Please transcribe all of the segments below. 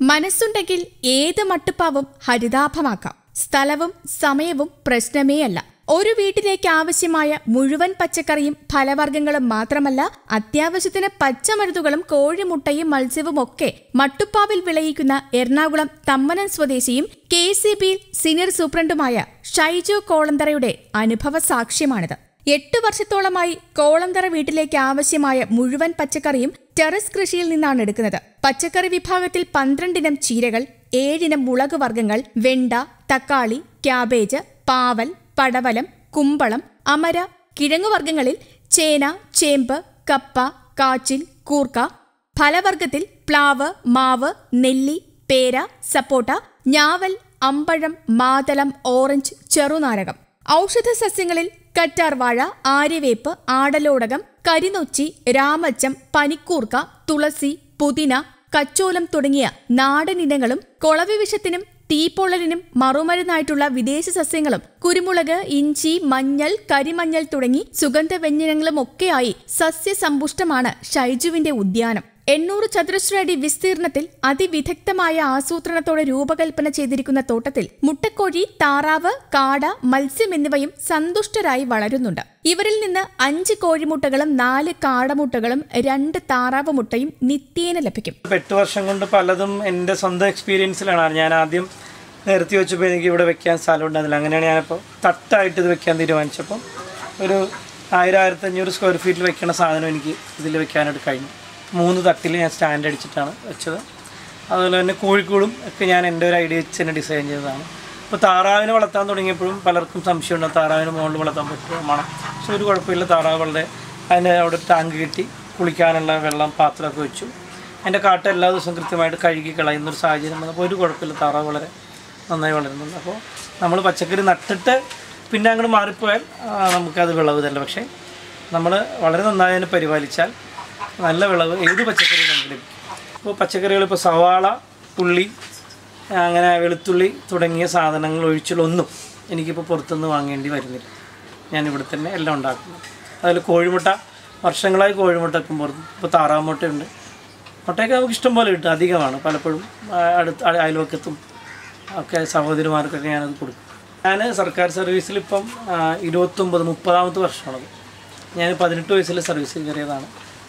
മനസ്സുണ്ടെങ്കിൽ ഏത് മട്ടുപ്പാവും ഹരിതാഭമാക്കാം സ്ഥലവും സമയവും പ്രശ്നമേയല്ല ഒരു വീട്ടിലേക്ക് ആവശ്യമായ മുഴുവൻ പച്ചക്കറിയും ഫലവർഗ്ഗങ്ങളും മാത്രമല്ല അത്യാവശ്യത്തിന് പച്ചമരുന്നുകളും കോഴിമുട്ടയും മത്സ്യവും ഒക്കെ മട്ടുപ്പാവിൽ വിളയിക്കുന്ന എറണാകുളം തമ്മനം സ്വദേശിയും കെ സി ബിയിൽ സീനിയർ സൂപ്രണ്ടുമായ ഷൈജു കോളന്തറയുടെ അനുഭവ സാക്ഷ്യമാണിത് എട്ട് വർഷത്തോളമായി കോളന്തറ വീട്ടിലേക്ക് ആവശ്യമായ മുഴുവൻ പച്ചക്കറിയും ടെറസ് കൃഷിയിൽ നിന്നാണ് എടുക്കുന്നത് പച്ചക്കറി വിഭാഗത്തിൽ പന്ത്രണ്ടിനം ചീരകൾ ഏഴിനം മുളക് വർഗ്ഗങ്ങൾ വെണ്ട തക്കാളി ക്യാബേജ് പാവൽ പടവലം കുമ്പളം അമര കിഴങ്ങുവർഗ്ഗങ്ങളിൽ ചേന ചേമ്പ് കപ്പ കാച്ചിൽ കൂർക്ക ഫലവർഗത്തിൽ പ്ലാവ് മാവ് നെല്ലി പേര സപ്പോട്ട ഞാവൽ അമ്പഴം മാതളം ഓറഞ്ച് ചെറുനാരകം ഔഷധ സസ്യങ്ങളിൽ കറ്റാർവാഴ ആര്യവേപ്പ് ആടലോടകം കരിനൊച്ചി രാമച്ചം പനിക്കൂർക്ക തുളസി പുതിന കച്ചോലം തുടങ്ങിയ നാടൻ ഇനങ്ങളും കൊളവി വിഷത്തിനും തീപ്പൊള്ളലിനും മറുമരുന്നായിട്ടുള്ള വിദേശ സസ്യങ്ങളും കുരുമുളക് ഇഞ്ചി മഞ്ഞൾ കരിമഞ്ഞൾ തുടങ്ങി സുഗന്ധവ്യഞ്ജനങ്ങളും ഒക്കെയായി സസ്യസമ്പുഷ്ടമാണ് ഷൈജുവിന്റെ ഉദ്യാനം എണ്ണൂറ് ചതുരശ്ര അടി വിസ്തീർണത്തിൽ അതിവിദഗ്ധമായ ആസൂത്രണത്തോടെ രൂപകൽപ്പന ചെയ്തിരിക്കുന്ന തോട്ടത്തിൽ മുട്ടക്കോഴി താറാവ് കാട മത്സ്യം എന്നിവയും സന്തുഷ്ടരായി വളരുന്നുണ്ട് ഇവരിൽ നിന്ന് അഞ്ച് കോഴിമുട്ടകളും നാല് കാടമുട്ടകളും രണ്ട് താറാവ് മുട്ടയും നിത്യേന ലഭിക്കും ഇപ്പം എട്ട് വർഷം കൊണ്ട് പലതും എൻ്റെ സ്വന്തം എക്സ്പീരിയൻസിലാണ് ഞാൻ ആദ്യം നിർത്തി വെച്ചപ്പോൾ എനിക്ക് ഇവിടെ വെക്കാൻ സ്ഥലം ഉണ്ടായിരുന്നില്ല അങ്ങനെയാണ് ഞാനിപ്പോൾ തട്ടായിട്ട് ഇത് വെക്കാൻ തീരുമാനിച്ചപ്പോൾ ഒരു ആയിരം ആയിരത്തഞ്ഞൂറ് സ്ക്വയർ ഫീറ്റിൽ വെക്കുന്ന സാധനം എനിക്ക് ഇതിൽ വെക്കാനായിട്ട് കഴിഞ്ഞു മൂന്ന് തട്ടിൽ ഞാൻ സ്റ്റാൻഡ് അടിച്ചിട്ടാണ് വെച്ചത് അതുപോലെ തന്നെ കോഴിക്കോടും ഒക്കെ ഞാൻ എൻ്റെ ഒരു ഐഡിയ വെച്ച് തന്നെ ഡിസൈൻ ചെയ്തതാണ് ഇപ്പോൾ താറാവിനെ വളർത്താൻ തുടങ്ങിയപ്പോഴും പലർക്കും സംശയമുണ്ട് താറാവിന് മുകളിൽ വളർത്താൻ പറ്റുമോ മണം പക്ഷെ ഒരു കുഴപ്പമില്ല താറാവ് വളരെ അതിന് അവിടെ ടാങ്ക് കെട്ടി കുളിക്കാനുള്ള വെള്ളം പാത്രമൊക്കെ വെച്ചു എൻ്റെ കാട്ട എല്ലാ ദിവസവും കൃത്യമായിട്ട് കഴുകി കളയുന്നൊരു സാഹചര്യം വന്നപ്പോൾ ഒരു കുഴപ്പമില്ല താറാവ് വളരെ നന്നായി വളരുന്നുണ്ട് അപ്പോൾ നമ്മൾ പച്ചക്കറി നട്ടിട്ട് പിന്നെ അങ്ങോട്ട് മാറിപ്പോയാൽ ആ, നമുക്കത് വിളവ് തരില്ല പക്ഷേ നമ്മൾ വളരെ നന്നായി അതിനെ പരിപാലിച്ചാൽ നല്ല വിളവ് ഏത് പച്ചക്കറി നമുക്ക് ലഭിക്കും ഇപ്പോൾ പച്ചക്കറികൾ ഇപ്പോൾ സവാള ഉള്ളി അങ്ങനെ വെളുത്തുള്ളി തുടങ്ങിയ സാധനങ്ങൾ ഒഴിച്ചുള്ളൊന്നും എനിക്കിപ്പോൾ പുറത്തുനിന്ന് വാങ്ങേണ്ടി വരുന്നില്ല ഞാൻ ഇവിടെ തന്നെ എല്ലാം ഉണ്ടാക്കുന്നു അതിൽ കോഴിമുട്ട വർഷങ്ങളായി കോഴിമുട്ട ഇപ്പം പുറത്ത് ഇപ്പോൾ താറാവ് മുട്ടയുണ്ട് മുട്ടയൊക്കെ നമുക്ക് ഇഷ്ടം പോലെ കിട്ടും അധികമാണ് പലപ്പോഴും ആ, അടുത്ത് അയ- അയൽവക്കത്തും ഒക്കെ സഹോദരിമാർക്കൊക്കെ ഞാനത് കൊടുക്കും ഞാൻ സർക്കാർ സർവീസിൽ ഇപ്പം ആ, ഇരുപത്തൊമ്പത് മുപ്പതാമത്തെ വർഷമാണത് ഞാൻ പതിനെട്ട് വയസ്സിൽ സർവീസിൽ കയറിയതാണ്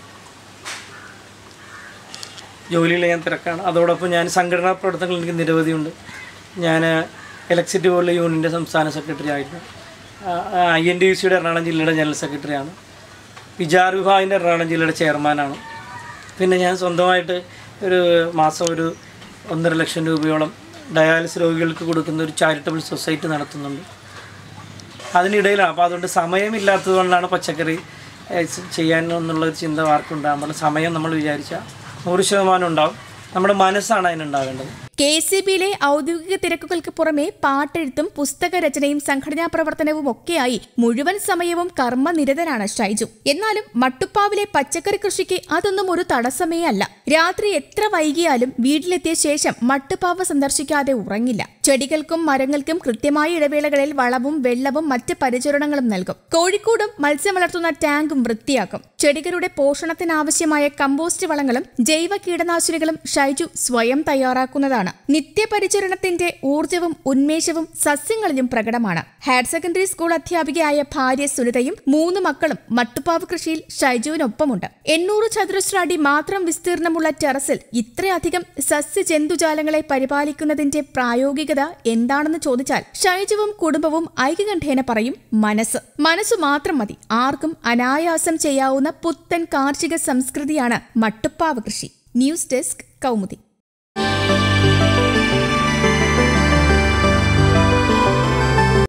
ജോലിയിൽ ഞാൻ തിരക്കാണ് അതോടൊപ്പം ഞാൻ സംഘടനാ പ്രവർത്തനങ്ങൾ എനിക്ക് നിരവധിയുണ്ട് ഞാൻ ഇലക്ട്രിസിറ്റി ബോർഡിലെ യൂണിയൻ്റെ സംസ്ഥാന സെക്രട്ടറി ആയിരുന്നു ഐ എൻ ഡി യു സിയുടെ എറണാകുളം ജില്ലയുടെ ജനറൽ സെക്രട്ടറിയാണ് വിചാർ വിഭാഗിൻ്റെ എറണാകുളം ജില്ലയുടെ ചെയർമാനാണ് പിന്നെ ഞാൻ സ്വന്തമായിട്ട് ഒരു മാസം ഒരു ഒന്നര ലക്ഷം രൂപയോളം ഡയാലിസിസ് രോഗികൾക്ക് കൊടുക്കുന്ന ഒരു ചാരിറ്റബിൾ സൊസൈറ്റി നടത്തുന്നുണ്ട് അതിനിടയിലാണ് അപ്പോൾ അതുകൊണ്ട് സമയമില്ലാത്തത് കൊണ്ടാണ് പച്ചക്കറി ഏഹ്, ചെയ്യാൻ എന്നുള്ള ഒരു ചിന്ത ആർക്കുണ്ടാകുമ്പോൾ സമയം നമ്മൾ വിചാരിച്ചാൽ നൂറ് ശതമാനം ഉണ്ടാവും നമ്മുടെ മനസ്സാണ് അതിനുണ്ടാവേണ്ടത് കെ സി ബിയിലെ ഔദ്യോഗിക തിരക്കുകൾക്ക് പുറമെ പാട്ടെഴുത്തും പുസ്തക രചനയും സംഘടനാ പ്രവർത്തനവും ഒക്കെയായി മുഴുവൻ സമയവും കർമ്മനിരതനാണ് ഷൈജു എന്നാലും മട്ടുപ്പാവിലെ പച്ചക്കറി കൃഷിക്ക് അതൊന്നും ഒരു തടസ്സമേ അല്ല രാത്രി എത്ര വൈകിയാലും വീട്ടിലെത്തിയ ശേഷം മട്ടുപ്പാവ് സന്ദർശിക്കാതെ ഉറങ്ങില്ല ചെടികൾക്കും മരങ്ങൾക്കും കൃത്യമായ ഇടവേളകളിൽ വളവും വെള്ളവും മറ്റ് പരിചരണങ്ങളും നൽകും കോഴിക്കോടും മത്സ്യം വളർത്തുന്ന ടാങ്കും വൃത്തിയാക്കും ചെടികളുടെ പോഷണത്തിനാവശ്യമായ കമ്പോസ്റ്റ് വളങ്ങളും ജൈവ കീടനാശിനികളും ഷൈജു സ്വയം തയ്യാറാക്കുന്നതാണ് നിത്യപരിചരണത്തിന്റെ ഊർജവും ഉന്മേഷവും സസ്യങ്ങളിലും പ്രകടമാണ് ഹയർ സെക്കൻഡറി സ്കൂൾ അധ്യാപികയായ ഭാര്യ സുനിതയും മൂന്ന് മക്കളും മട്ടുപ്പാവ് കൃഷിയിൽ ഷൈജുവിനൊപ്പമുണ്ട് എണ്ണൂറ് ചതുരശ്ര അടി മാത്രം വിസ്തീർണമുള്ള ടെറസിൽ ഇത്രയധികം സസ്യജന്തുജാലങ്ങളെ പരിപാലിക്കുന്നതിന്റെ പ്രായോഗികത എന്താണെന്ന് ചോദിച്ചാൽ ഷൈജുവും കുടുംബവും ഐക്യകണ്ഠേന പറയും മനസ്സ് മനസ്സ് മാത്രം മതി ആർക്കും അനായാസം ചെയ്യാവുന്ന പുത്തൻ കാർഷിക സംസ്കൃതിയാണ് മട്ടുപ്പാവ് കൃഷി ന്യൂസ് ഡെസ്ക് കൗമുദി